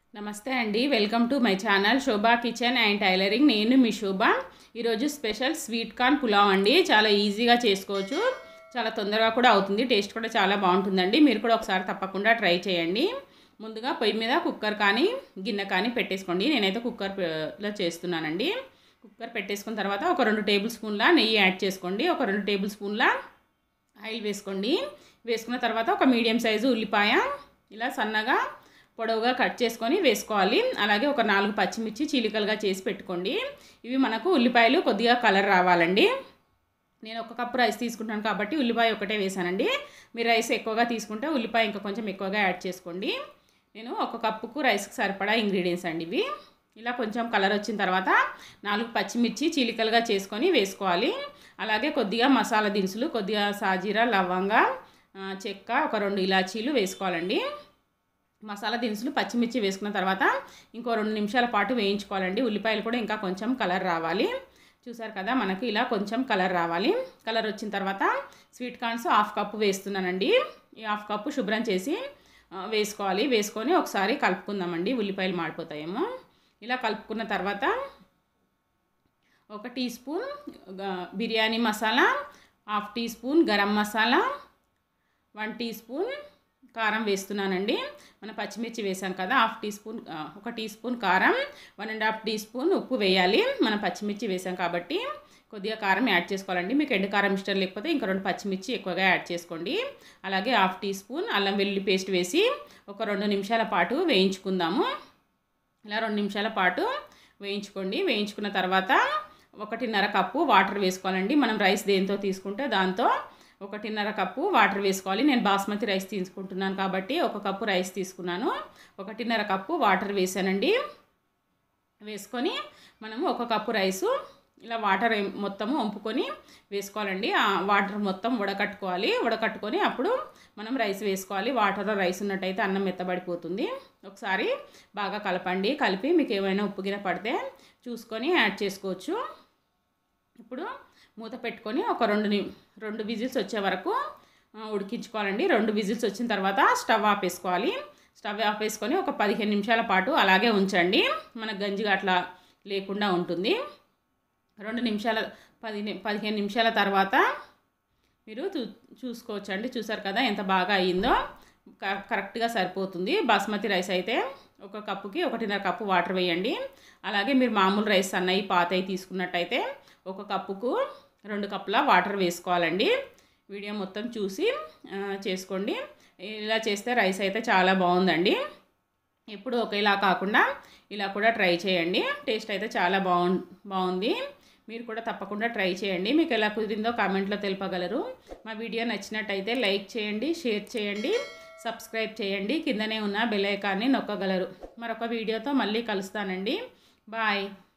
నమస్తే అండి welcome to my channel Shobha kitchen and tailoring నేను మీ శోభ ఈరోజు స్పెషల్ స్వీట్ కార్న్ పులావ్ అండి చాలా ఈజీగా చేసుకోవచ్చు చాలా తొందరగా కూడా అవుతుంది టేస్ట్ కూడా చాలా బాగుంటుందండి మీరు కూడా ఒకసారి తప్పకుండా ట్రై చేయండి ముందుగా పొయ్యి మీద కుక్కర్ కానీ గిన్నె కానీ పెట్టేసుకోండి నేనైతే కుక్కర్లో చేస్తున్నానండి కుక్కర్ పెట్టేసుకున్న తర్వాత ఒక రెండు టేబుల్ స్పూన్ల నెయ్యి యాడ్ చేసుకోండి ఒక రెండు టేబుల్ స్పూన్ల ఆయిల్ వేసుకోండి వేసుకున్న తర్వాత ఒక మీడియం సైజు ఉల్లిపాయ ఇలా సన్నగా పొడవుగా కట్ చేసుకొని వేసుకోవాలి అలాగే ఒక నాలుగు పచ్చిమిర్చి చీలికలుగా చేసి పెట్టుకోండి ఇవి మనకు ఉల్లిపాయలు కొద్దిగా కలర్ రావాలండి నేను ఒక కప్పు రైస్ తీసుకుంటాను కాబట్టి ఉల్లిపాయ ఒకటే వేసానండి మీరు రైస్ ఎక్కువగా తీసుకుంటే ఉల్లిపాయ ఇంకా కొంచెం ఎక్కువగా యాడ్ చేసుకోండి నేను ఒక కప్పుకు రైస్కి సరిపడా ఇంగ్రీడియంట్స్ అండి ఇవి ఇలా కొంచెం కలర్ వచ్చిన తర్వాత నాలుగు పచ్చిమిర్చి చీలికలుగా చేసుకొని వేసుకోవాలి అలాగే కొద్దిగా మసాలా దినుసులు కొద్దిగా సాజీరా లవంగా ఆ, చెక్క ఒక రెండు ఇలాచీలు వేసుకోవాలండి మసాలా దినుసులు పచ్చిమిర్చి వేసుకున్న తర్వాత ఇంకో రెండు నిమిషాల పాటు వేయించుకోవాలండి ఉల్లిపాయలు కూడా ఇంకా కొంచెం కలర్ రావాలి చూసారు కదా మనకి ఇలా కొంచెం కలర్ రావాలి కలర్ వచ్చిన తర్వాత స్వీట్ కార్న్స్ హాఫ్ కప్పు వేస్తున్నానండి ఈ హాఫ్ కప్పు శుభ్రం చేసి ఆ, వేసుకోవాలి వేసుకొని ఒకసారి కలుపుకుందామండి ఉల్లిపాయలు మాడిపోతాయేమో ఇలా కలుపుకున్న తర్వాత ఒక టీ స్పూన్ గ- biryani masala half teaspoon garam masala one teaspoon కారం వేస్తున్నానండి మన పచ్చిమిర్చి వేసాం కదా హాఫ్ టీ స్పూన్ ఆ, ఒక టీ స్పూన్ కారం one and half teaspoon ఉప్పు వేయాలి మనం పచ్చిమిర్చి వేసాం కాబట్టి కొద్దిగా కారం యాడ్ చేసుకోవాలండి మీకు ఎండు కారం ఇష్టం లేకపోతే ఇంకా రెండు పచ్చిమిర్చి ఎక్కువగా యాడ్ చేసుకోండి అలాగే హాఫ్ టీ స్పూన్ అల్లం వెల్లుల్లి పేస్ట్ వేసి ఒక రెండు నిమిషాల పాటు వేయించుకుందాము ఇలా రెండు నిమిషాల పాటు వేయించుకోండి వేయించుకున్న తర్వాత ఒకటిన్నర కప్పు వాటర్ వేసుకోవాలండి మనం రైస్ దేంతో తీసుకుంటే దాంతో ఒకటిన్నర కప్పు వాటర్ వేసుకోవాలి నేను బాస్మతి రైస్ తీసుకుంటున్నాను కాబట్టి ఒక కప్పు రైస్ తీసుకున్నాను ఒకటిన్నర కప్పు వాటర్ వేసానండి వేసుకొని మనము ఒక కప్పు రైసు ఇలా వాటర్ ఏం- మొత్తము వంపుకొని వేసుకోవాలండి ఆ వాటర్ మొత్తం ఉడకట్టుకోవాలి ఉడకట్టుకొని అప్పుడు మనం రైస్ వేసుకోవాలి వాటర్లో రైస్ ఉన్నట్టయితే అన్నం మెత్తబడిపోతుంది ఒకసారి బాగా కలపండి కలిపి మీకు ఏమైనా ఉప్పు గిన పడితే చూసుకొని యాడ్ చేసుకోవచ్చు ఇప్పుడు మూత పెట్టుకొని ఒక రెండు ని రెండు విజిల్స్ వచ్చే వరకు ఆ, ఉడికించుకోవాలండి రెండు విజిల్స్ వచ్చిన తర్వాత స్టవ్ ఆపేసుకోవాలి స్టవ్ ఆపేసుకొని ఒక పదిహేను నిమిషాల పాటు అలాగే ఉంచండి మన గంజిగా అట్లా లేకుండా ఉంటుంది రెండు నిమిషాల పది ని- పదిహేను నిమిషాల తర్వాత మీరు చూ చూసుకోవచ్చండి చూసారు కదా ఎంత బాగా అయ్యిందో క- కరెక్ట్గా సరిపోతుంది బాస్మతి రైస్ అయితే ఒక కప్పుకి ఒకటిన్నర కప్పు వాటర్ వేయండి అలాగే మీరు మామూలు రైస్ అన్నవి పాతవి తీసుకున్నట్టయితే ఒక కప్పుకు రెండు కప్పుల వాటర్ వేసుకోవాలండి వీడియో మొత్తం చూసి ఆ, చేసుకోండి ఇలా చేస్తే రైస్ అయితే చాలా బాగుందండి ఎప్పుడు ఒకేలా కాకుండా ఇలా కూడా ట్రై చేయండి టేస్ట్ అయితే చాలా బాగు బాగుంది మీరు కూడా తప్పకుండా ట్రై చేయండి మీకు ఎలా కుదిరిందో కామెంట్లో తెలుపగలరు మా వీడియో నచ్చినట్టయితే లైక్ చేయండి షేర్ చేయండి సబ్స్క్రైబ్ చేయండి కిందనే ఉన్న బెల్ ఐకాన్ని నొక్కగలరు మరొక వీడియోతో మళ్ళీ కలుస్తానండి బాయ్